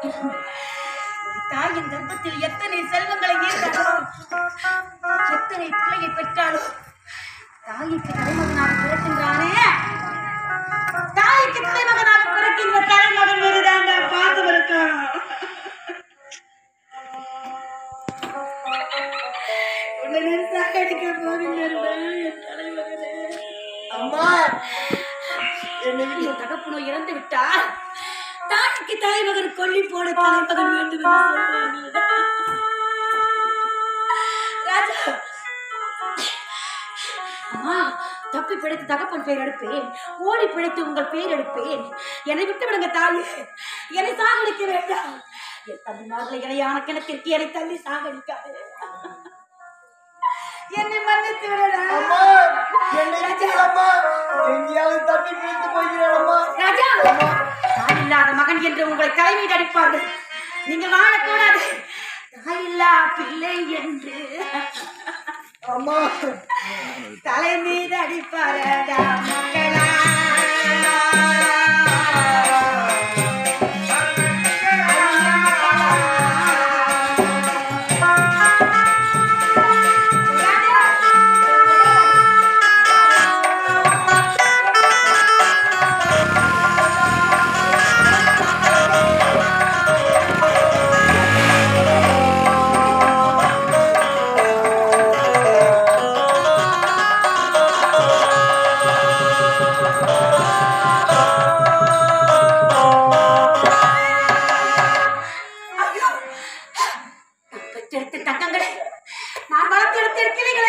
தாயின் கர்ப்பத்தில் எத்தனை செல்வங்களை ஈர்த்தாலோ எத்தனை பிள்ளையை பெற்றாலோ தாய்க்கு தலைமகனாக பிறக்கின்றானே தாய்க்கு தலைமகனாக பிறக்கின்ற தலைமகன் மீதுதான் பாசம் இருக்கும் உன்னை நான் சாகடிக்க போகின்றேன் என் தலைமகனே அம்மா என்னை விட்டு என் தகப்பனோ இறந்து விட்டால் தாய்க்கு தலைமகன் கொல்லி போட தலைமகன் வேண்டும் என்று சொல்வார்கள். ராஜா அம்மா தப்பி பிழைத்து தகப்பன் பெயர் எடுப்பேன் ஓடி பிழைத்து உங்கள் பெயர் எடுப்பேன் என்னை விட்டு விடுங்க தாய் என்னை சாகடிக்க வேண்டாம் என் தம்பிமார்களை இணையான கிணத்திற்கு என்னை தள்ளி சாகடிக்காது என்னை மன்னித்து விடடா அம்மா என்னை விட்டு அம்மா எங்கேயாவது தப்பி பிடித்து போகிறேன் அம்மா ராஜா தாய் இல்லாத மகன் என்று உங்களை தலைமீது அடிப்பார்கள் நீங்கள் வாழக்கூடாது தாய் இல்லா பிள்ளை என்று அம்மா தலை மீது அடிப்பாரடா மக்களா ஐயோ! நான் பெற்றெடுத்த தங்கங்களே நான் வளர்த்தெடுத்த கிளைகளே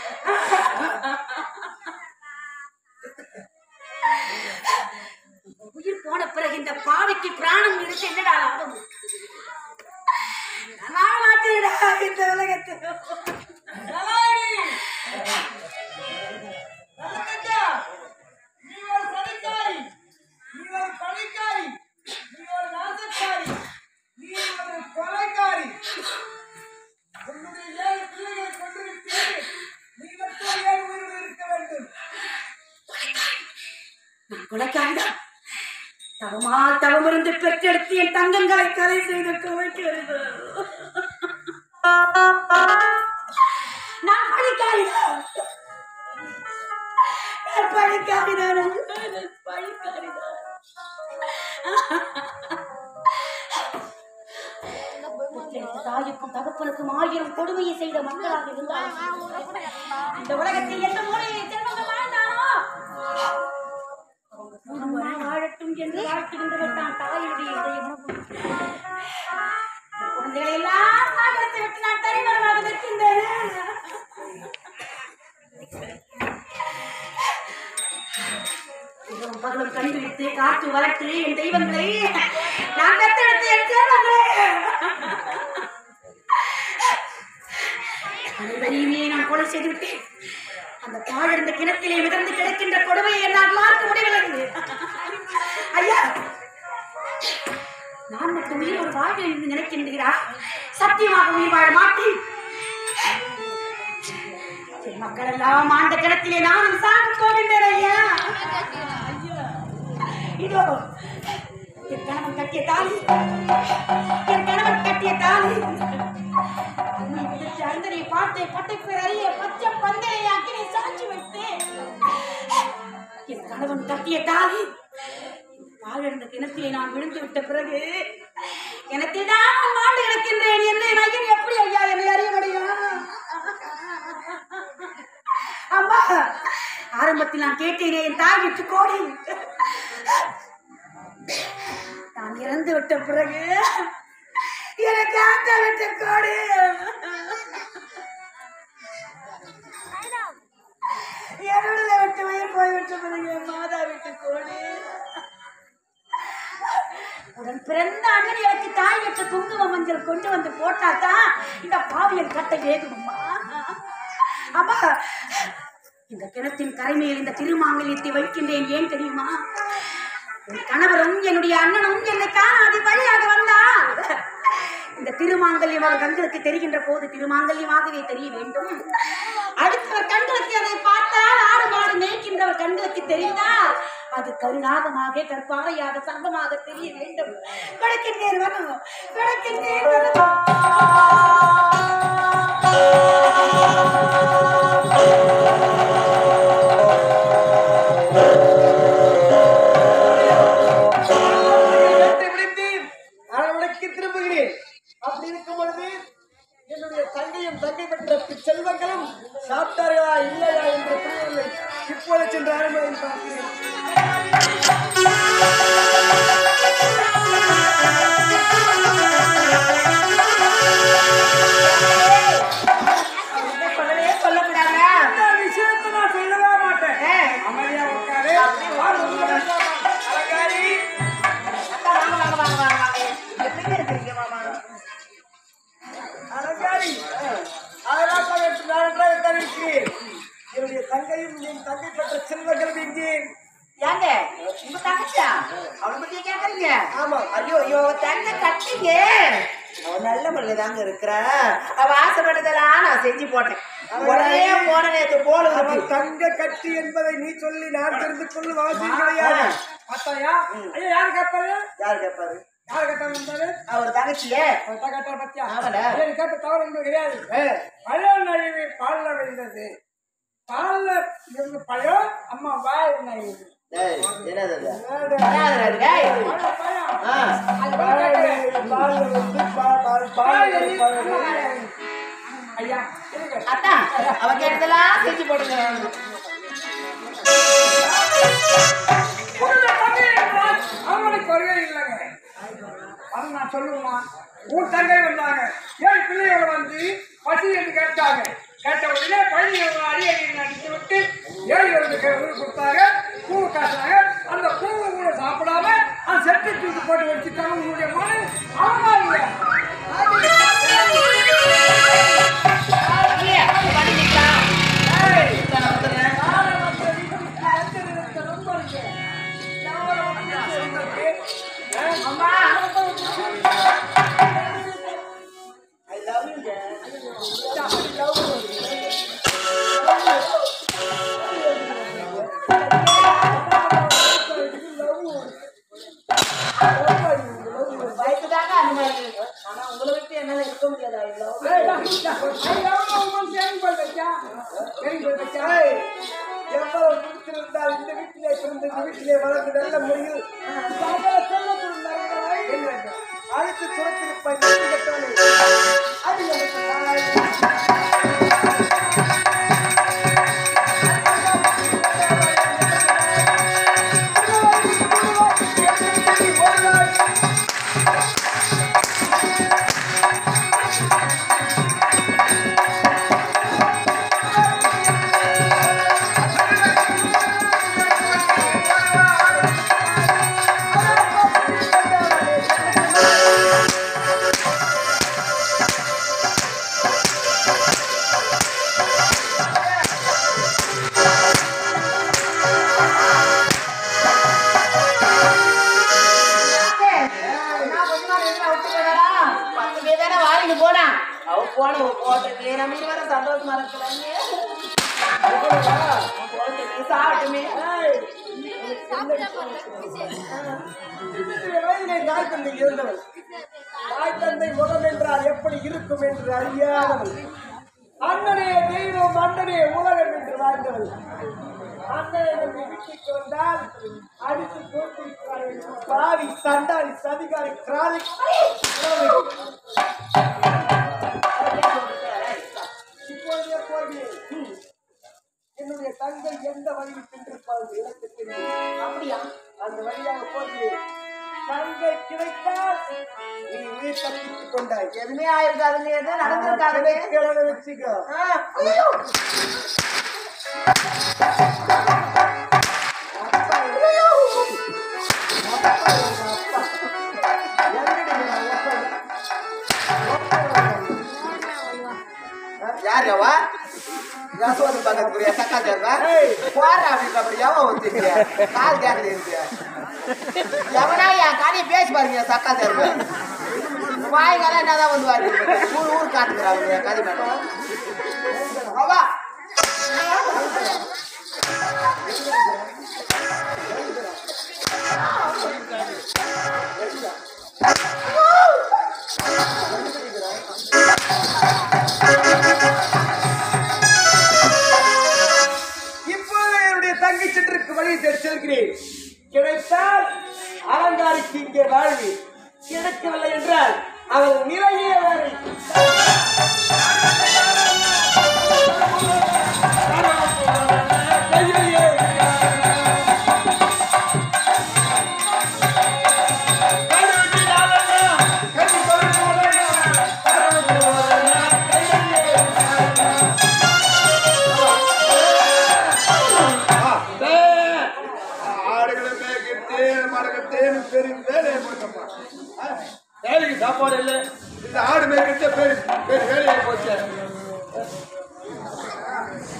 உயிர் போன பிறகு இந்த பாவிக்கு பிராணம் இருக்க என்னடா லாபம் நான் வாழ மாட்டேன்டா இந்த உலகத்தில் நீ ஒரு சதிக்காரி நீ ஒரு பழிக்காரி நீ ஒரு நாசக்காரி நீ ஒரு கொலைக்காரி உன்னுடைய ஏழு பிள்ளைகளை கொண்டிருக்கிறீ நீ மட்டும் ஏன் உயிரோடு இருக்க வேண்டும் நான் கொலைக்காரிதான் தவமா தவமிருந்து பெற்றெடுத்து என் தங்கங்களை கலை செய்த கொலைக்கிறது நான் பழிக்காரிதான் நான் பழிக்காரிதான் நான் பழிக்காரிதான் பெற்றெடுத்த தாயுக்கும் தகப்பனுக்கும் ஆயிரம் கொடுமையை செய்த மக்களாக இருந்தால் இந்த உலகத்தில் எந்த மூலையை செல்வங்கள் வாழ்ந்தானோ அவங்க வாழட்டும் என்று வாழ்த்துகின்றவர் தான் தாயுடைய இதயம் குழந்தைகளை எல்லாம் சாகரத்தை விட்டு நான் தனிமரமாக நிற்கின்றேன் இரவும் பகலும் கண்டுபிடித்து காத்து வளர்த்து என் தெய்வங்களை நான் பெற்றெடுத்து என் செல்வங்களே அனைவரையுமே நான் கொலை செய்து விட்டேன் அந்த பாழந்த கிணத்திலே மிதந்து கிடக்கின்ற கொடுமையை என்னால் பார்க்க முடியவில்லை ஐயா நான் மட்டும் உயிர் ஒரு வாழ்வு என்று நினைக்கின்றீரா சத்தியமாக உயிர் வாழ மாட்டேன் என் மக்கள் எல்லாம் ஆண்ட கிணத்திலே நானும் சாக போகின்றேன் ஐயா இதோ என் கணவன் கட்டிய தாலி என் கணவன் கட்டிய தாலி அன்னை விதித்த அந்தனை பார்த்து பட்டை பேர் அறிய பச்சை பந்தனை அக்கினை சாட்சி வைத்து என் கணவன் கட்டிய தாலி பாழடைந்த கிணத்திலே நான் விழுந்து விட்ட பிறகு கிணத்தில் தான் நான் மாண்டு கிடக்கின்றேன் என்னை ஐயன் எப்படி ஐயா என்னை அறிய முடியும் அம்மா ஆரம்பத்தில் நான் கேட்டேனே என் தாய் விட்டு கோடி நான் இறந்து விட்ட பிறகு எனக்கு ஆத்த விட்ட கோடி என்னோட விட்டு உயிர் போய்விட்ட பிறகு என் மாதா விட்டு கோடி உடன் பிறந்த அண்ணன் எனக்கு தாய் விட்டு குங்கும மஞ்சள் கொண்டு வந்து போட்டாதான் இந்த பாவியல் கட்ட வேகும் அம்மா அம்மா இந்த கிணத்தின் கரைமையில் இந்த திருமாங்கல்யத்தை வைக்கின்றேன் ஏன் தெரியுமா என் கணவரும் என்னுடைய அண்ணனும் என்னை காணாது வழியாக வந்தால் இந்த திருமாங்கல்யம் அவர் கண்களுக்கு தெரிகின்ற போது திருமாங்கல்யமாகவே தெரிய வேண்டும் அடுத்தவர் கண்களுக்கு அதை பார்த்தால் ஆடு மாடு மேய்க்கின்றவர் கண்களுக்கு தெரிந்தால் அது கருணாகமாக கற்பாறையாக சர்வமாக தெரிய வேண்டும் கொடுக்கின்றேன் வரும் கொடுக்கின்றேன் வரும் வெற்றி விடுத்தேன் அரவணைக்கு திரும்புகிறேன் அப்படி இருக்கும் பொழுது என்னுடைய தங்கையும் தங்கை பெற்ற செல்வங்களும் சாப்பிட்டார்களா இல்லையா என்று புரியவில்லை இப்போது சென்று அரண்மனையில் பார்க்கிறேன் இதை சொல்லவே சொல்லக்கூடாதா இந்த விஷயத்தை நான் சொல்லவே மாட்டேன் ஏ, அமைதியா உட்காரு அலங்காரி அக்கா, வாங்க, வாங்க, வாங்க, வாங்க, வாங்க. எப்படிங்க இருக்கிறீங்க, மாமா? அலங்காரி அதெல்லாம் நான் எடுத்து நான் நன்றாகத்தான் இருக்கிறேன் என்னுடைய தங்கையும் என் தங்கை பெற்ற செல்வங்களும் இங்கே ஏங்க, உங்க தங்கச்சியா? அவளை பத்தியா கேக்குறீங்க? ஆமா ஐயோ, ஐயோ, தங்க கட்டிங்க. அவ நல்ல முறையில தாங்க இருக்கிறா. அவ ஆசைப்பட்டதெல்லாம் நான் செஞ்சு போட்டேன். உடனே போன நேத்து போல அவன் இருக்கு. தங்க கட்டி என்பதை நீ சொல்லி நான் தெரிந்து கொள்ளும் அவசியம் கிடையாது பார்த்தாயா ஐயா யாரு கேட்பாரு யாரு கேட்பாரு? யாரு கேட்டா வந்தாரு அவர் தங்கச்சியே? அவன் கேட்டா பத்தியா ஆமாடா. நீ கேட்ட தவறு என்பது கிடையாது ஏ, பழம் நழுவி பால்ல விழுந்தது பால்ல இருந்து பழம் அம்மா வாய் நழுவி டேய், என்னது அது? என்னது அது, டேய்? ஆ, ஐயா இருங்க. அதான், அவ கேட்டதெல்லாம் செஞ்சு போட்டுங்க. உன்னுடைய தங்கை என்றால் அவனுக்கு வருகை இல்லைங்க அது நான் சொல்லுவேன்னா உன் தங்கை வந்தாங்க ஏழு பிள்ளைகள் வந்து பசி என்று கேட்டாங்க கேட்ட உடனே பழனி அரியணை நடித்து விட்டு ஏழு வந்து ஊருக்கு கொடுத்தாங்க பூ காட்டினாங்க அந்த பூவை கூட சாப்பிடாம அந்த செட்டு தூக்கி போட்டு வச்சுட்டாங்க உன்னுடைய மனம் ஆமா இல்லை இல்லையா? பண்ணி நிக்கலாம். ஏய், இதான் நான் வந்துடுறேன். யாரை வந்து இந்த அஞ்சலிருந்த நண்பருக்கு யாரை வந்து சொல்றதுக்கு? ஏய், அம்மா, வயசுதாங்க அந்த மாதிரி இருக்கு. ஆனா உங்களை விட்டு என்னால இருக்க முடியாதா இவ்வளவு? எவ்வளவு கொடுத்திருந்தால் இந்த வீட்டிலே பிறந்து இந்த வீட்டிலே வளர்ந்து நல்ல முறையில் சகல செல்வத்துடன் நிறைந்தவரை அழைத்து துரத்திருப்பாய் அது எனக்கு தாய். நான் கொஞ்ச நாள் இருந்தா விட்டு போனாரா? பத்து பேர் தானே வாரிட்டு போனா. அவ போன போட்டதுலயே நம்ம இனி வர சந்தோஷமா இருக்கிறாங்க. போட்டதுலயே சாப்பிட்டுமே. இத்தனை வயதிலே தாய் தந்தை இருந்தவள் தாய் தந்தை முகம் என்றால் எப்படி இருக்கும் என்று அறியாதவள் அண்ணனே தெய்வம் அண்ணனே உலகம் என்று வாழ்ந்தவள் அண்ணனை நம்பி வீட்டுக்கு வந்தால் அடித்து தோற்றிருக்கிறாள் பாவி சண்டாளி சதிகாரி கிராலி இப்பொழுதே போகிறேன் என்னுடைய தங்கை எந்த வழியில் சென்றிருப்பாள் எனக்கு தெரியும் அப்படியா? அந்த வழியாக போகிறேன் தங்கை கிடைத்தால் நீ உயிர் தப்பித்துக் கொண்டாய் எதுவுமே ஆயிருக்காதுங்க, எதுவும் நடந்திருக்காதுங்க. கிழமை வச்சுக்கோ ஆ, ஐயோ! யார் அவ யசோது பக்கத்துக்குரிய சக்கா சேர்வா ஏய். போற அப்படின்ற அப்படி எவன் வந்துருக்கிய கால் கேக்குது இருக்கு எவனா என் கதையை பேசி பாருங்க சக்கா சேர்வா வாய்க்கால என்னதான் வந்து வாடி ஊர் ஊர் காட்டுக்கிறாங்க என் கதை மேடம் அவா நாளைக்கு இங்கே வாழ்வி கிடைக்கவில்லை என்றால் அவள் நிலையே வேறு ஆடுகளை மேய்க்கிறதேன் மடக்கத்தேன் பெரிய வேலையை கொடுத்தப்பா வேலைக்கு சாப்பாடு இல்லை இந்த ஆடு மேய்க்கிறதே பெரிய பெரிய வேலையை போச்சு